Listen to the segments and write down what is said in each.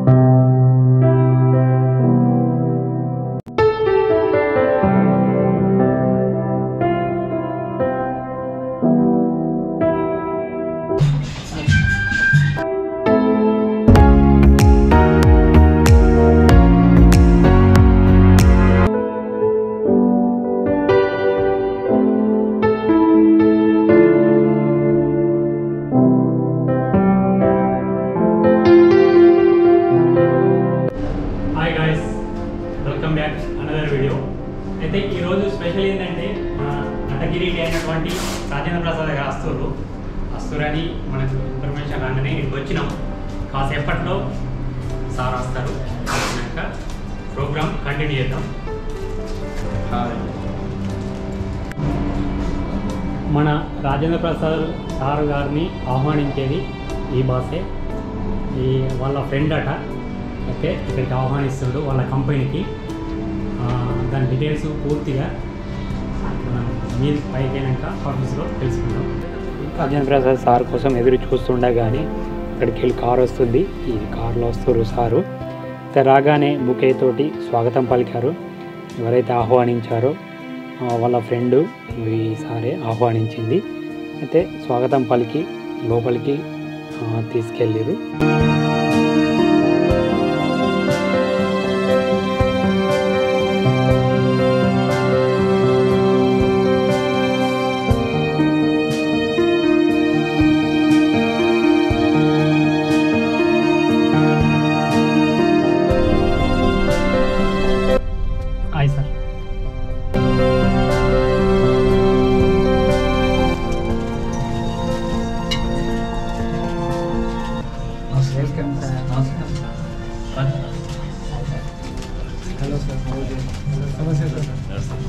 Hi guys welcome back another video అయితే ఈరోజు special ఏంటంటే మన నటగిరి అయినటువంటి రాజేంద్ర ప్రసాద్ గారు అస్తూరు అస్తూరు అని మనకు ఇన్ఫర్మేషన్ రాగానే ఇక్కడికి వచ్చినాం కాసేపట్లో సార్ వస్తారు వచ్చినాక ప్రోగ్రామ్ కంటిన్యూ చేద్దాం మన రాజేంద్ర ప్రసాద్ సార్ గారిని ఆహ్వానించేది ఈ బాసే ఈ వాళ్ళ ఫ్రెండ్ అట ఓకే ఇక్కడికి ఆహ్వానిస్తుండు వాళ్ళ కంపెనీకి ఆ, దాని డీటెయిల్స్ పూర్తిగా మనం మీరు పైకైనాక ఆఫీస్లో తెలుసుకుందాం రాజేంద్ర ప్రసాద్ సార్ కోసం ఎదురు చూస్తుండే కానీ అక్కడికి వెళ్ళి కారు వస్తుంది ఈ కారులో వస్తారు సారు అయితే రాగానే బుకే తోటి స్వాగతం పలికారు ఎవరైతే ఆహ్వానించారో ఆ, వాళ్ళ ఫ్రెండ్ ఈ సారే ఆహ్వానించింది అయితే స్వాగతం పలికి లోపలికి ఆ, తీసుకెళ్ళిరు హాయ్ సార్ వెల్కమ్ సార్ నమస్కారం హలో సార్ నమస్తే సార్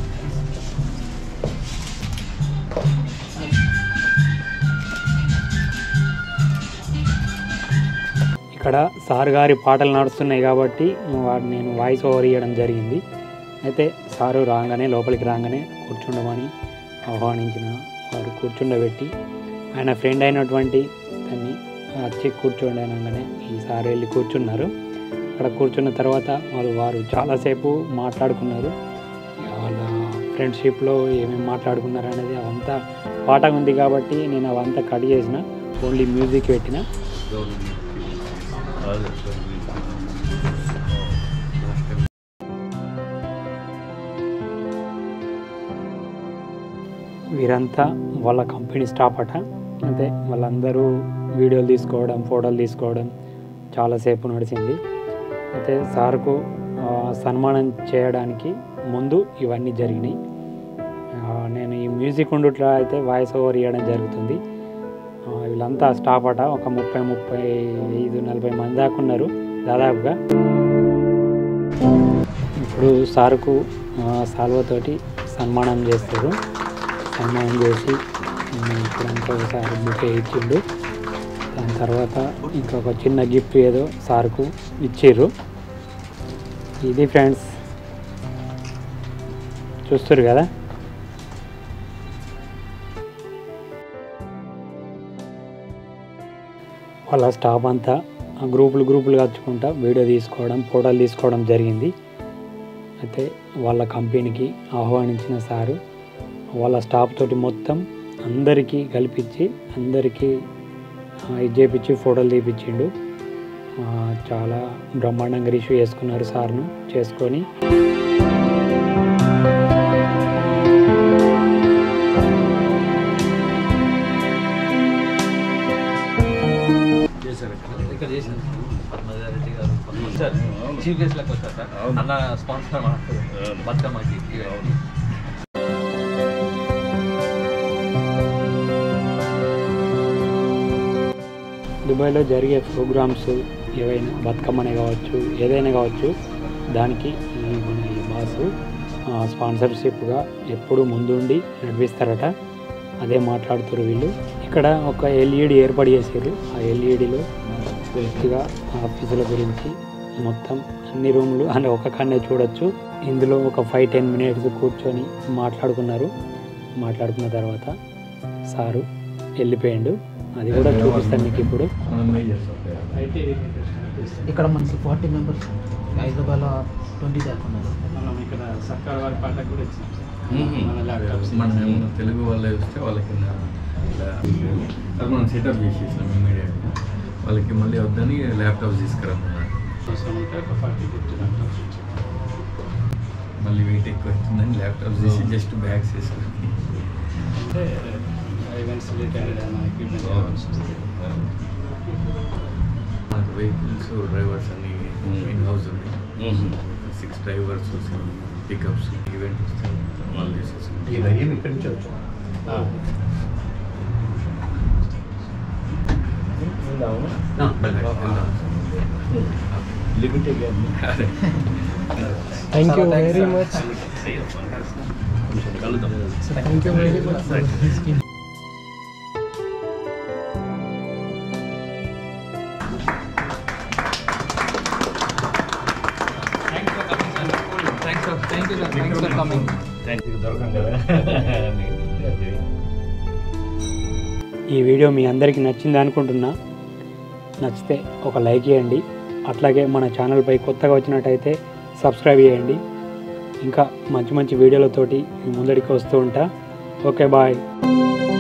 ఇక్కడ సార్ గారి పాటలు నడుస్తున్నాయి కాబట్టి వాడు నేను వాయిస్ ఓవర్ ఇవ్వడం జరిగింది అయితే సారు రాగానే లోపలికి రాగానే కూర్చుండమని ఆహ్వానించిన వారు కూర్చుండబెట్టి ఆయన ఫ్రెండ్ అయినటువంటి దాన్ని వచ్చి కూర్చోండి అనగానే ఈ సార్ వెళ్ళి కూర్చున్నారు అక్కడ కూర్చున్న తర్వాత వాళ్ళు వారు చాలాసేపు మాట్లాడుకున్నారు వాళ్ళ ఫ్రెండ్షిప్లో ఏమేమి మాట్లాడుకున్నారు అనేది అవంతా పాట ఉంది కాబట్టి నేను అవంతా కట్ చేసిన ఓన్లీ మ్యూజిక్ పెట్టిన వీరంతా వాళ్ళ కంపెనీ స్టాఫ్ అట అంటే వాళ్ళందరూ వీడియోలు తీసుకోవడం ఫోటోలు తీసుకోవడం చాలాసేపు నడిచింది అయితే సార్కు ఆ, సన్మానం చేయడానికి ముందు ఇవన్నీ జరిగినాయి ఆ, నేను ఈ మ్యూజిక్ ఉండుట్లా అయితే వాయిస్ ఓవర్ ఇవ్వడం జరుగుతుంది ఆ, వీళ్ళంతా స్టాఫ్ అట ఒక ముప్పై ముప్పై ఐదు నలభై మంది దాకా ఉన్నారు దాదాపుగా ఇప్పుడు సార్కు ఆ, సాల్వతోటి సన్మానం చేస్తారు సన్మానం చేసి ఉమ్, ఇప్పుడు ఇంకొకసారి బుకే ఇచ్చిండు దాని తర్వాత ఇంకొక చిన్న గిఫ్ట్ ఏదో సార్కు ఇచ్చిర్రు ఇది ఫ్రెండ్స్ చూస్తారు కదా వాళ్ళ స్టాఫ్ అంతా ఆ గ్రూపులు గ్రూపులు కలుచుకుంటా వీడియో తీసుకోవడం ఫోటోలు తీసుకోవడం జరిగింది అయితే వాళ్ళ కంపెనీకి ఆహ్వానించిన సారు వాళ్ళ స్టాఫ్ తోటి మొత్తం అందరికీ కల్పించి అందరికీ ఆ, ఇది చేపించి ఫోటోలు తీపిచ్చిండు ఆ, చాలా బ్రహ్మాండంగా రిసీవ్ చేసుకున్నారు సార్ను చేసుకొని ఇక్కడ చేశాను పద్మజారెడ్డి గారు సార్ చీఫ్ గెస్ట్ లెక్క వచ్చారు సార్ అన్న స్పాన్సర్ మాట్లాడు బతుకమ్మకి ఇవన్నీ. దుబాయ్లో జరిగే ప్రోగ్రామ్స్ ఏవైనా బతుకమ్మనే కావచ్చు ఏదైనా కావచ్చు దానికి ఈ మన ఈ బాసు ఆ, స్పాన్సర్షిప్గా ఎప్పుడు ముందుండి నడిపిస్తారట అదే మాట్లాడుతారు వీళ్ళు ఇక్కడ ఒక ఎల్ఈడి ఏర్పాటు చేశారు ఆ ఎల్ఈడిలో పూర్తిగా ఆఫీసుల గురించి మొత్తం అన్ని రూములు అని ఒక కన్నే చూడొచ్చు ఇందులో ఒక ఫైవ్ టెన్ మినిట్స్ కూర్చొని మాట్లాడుకున్నారు మాట్లాడుకున్న తర్వాత సారు వెళ్ళిపోయాడు అది కూడా చూపిస్తాను మీకు ఇప్పుడు మనం మేజర్స్ ఉంటాయి అయితే ఇక్కడ మనకి ఫార్టీ మెంబర్స్ హైదరాబాద్లో ట్వంటీ దాకా ఉన్నారు మనం ఇక్కడ సర్కార్ వారి పాటకు కూడా ఇచ్చాం మన మన ల్యాప్టాప్స్ తెలుగు వాళ్ళే వస్తే వాళ్ళకి నా- ఇలా అది మనం సెటప్ చేసేసినాం ఇమీడియట్గా వాళ్ళకి మళ్ళీ వద్దని ల్యాప్టాప్స్ తీసుకురమ్మన్నారు అవసరం ఉంటే ఒక ఫార్టీ ఫిఫ్టీ ల్యాప్టాప్స్ ఇచ్చాం మళ్ళీ వెయిట్ ఎక్కువ అవుతుందని ల్యాప్టాప్స్ తీసి జస్ట్ బ్యాగ్స్ వేసుకుని అంటే ఈవెంట్స్ రిలేటెడ్ ఏదైనా ఎక్విప్మెంట్ కావాల్సి వస్తుంది మనకు వెహికల్స్ డ్రైవర్స్ అన్ని ఇన్ హౌస్ ఉంది సిక్స్ డ్రైవర్స్ పికప్స్ ఈవెంట్ వస్తే వాళ్ళు తీసేసుకుంటాం ఇవన్నీ ఇక్కడి నుంచి వచ్చు లిమిటెడ్ అదే థ్యాంక్ యూ వెరీ మచ్ కలుద్దాం thank you very much thanks for thank you sir thanks for coming దొరకం కదా ఈ వీడియో మీ అందరికీ నచ్చింది అనుకుంటున్నా నచ్చితే ఒక లైక్ చేయండి అట్లాగే మన ఛానల్పై కొత్తగా వచ్చినట్టయితే సబ్స్క్రైబ్ చేయండి ఇంకా మంచి మంచి వీడియోలతోటి మీ ముందడికి వస్తూ ఉంటా ఓకే బాయ్